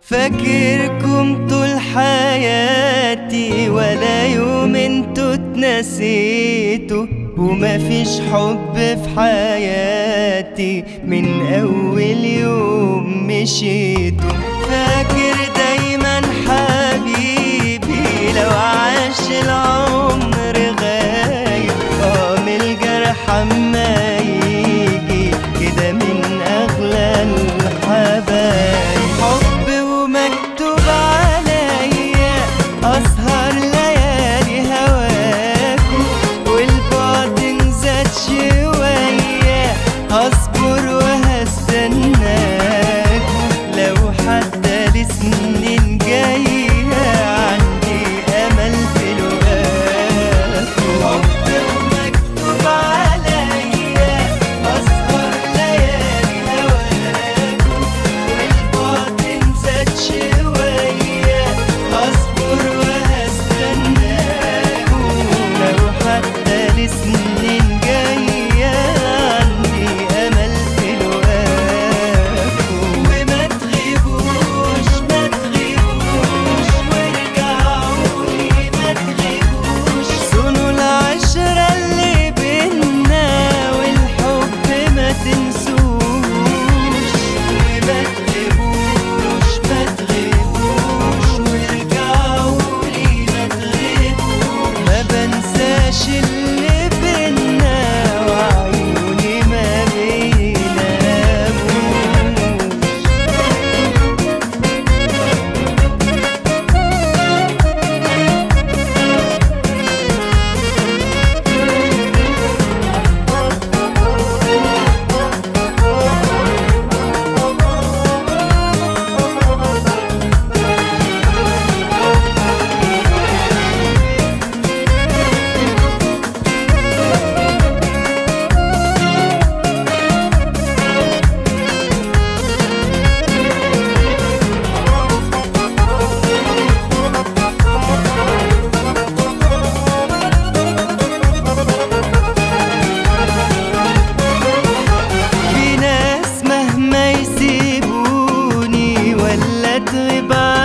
فاكركم طول حياتي ولا يوم انتوا اتنسيتوا ومفيش حب في حياتي من اول يوم مشيتوا فاكر دايما حبيبي لو عاش العمر غايب اه من الجرح اما يجي كده من اغلى الحبايب حب ومكتوب عليا اسهر ليالي هواكو والبعد نزاد شوية هصبر وهستناكو لو حتى لسنين جاية عندي امل في لقاكو حب ومكتوب عليا اسهر ليالي هواكو والبعد نزاد شوية هصبر وهستناكو لو حتى لسنين جاية عندي أمل في لقاكو وما تغيبوش ما تغيبوش وارجعولي ما تغيبوش صونوا العشرة اللي بينا والحب ما تنسوش ما تغيبوش ما تغيبوش وارجعولي ما تغيبوش ما بنساش اللي بينا وعيوني ما بيناموش في ناس مهما يسيبوني ولا تغيب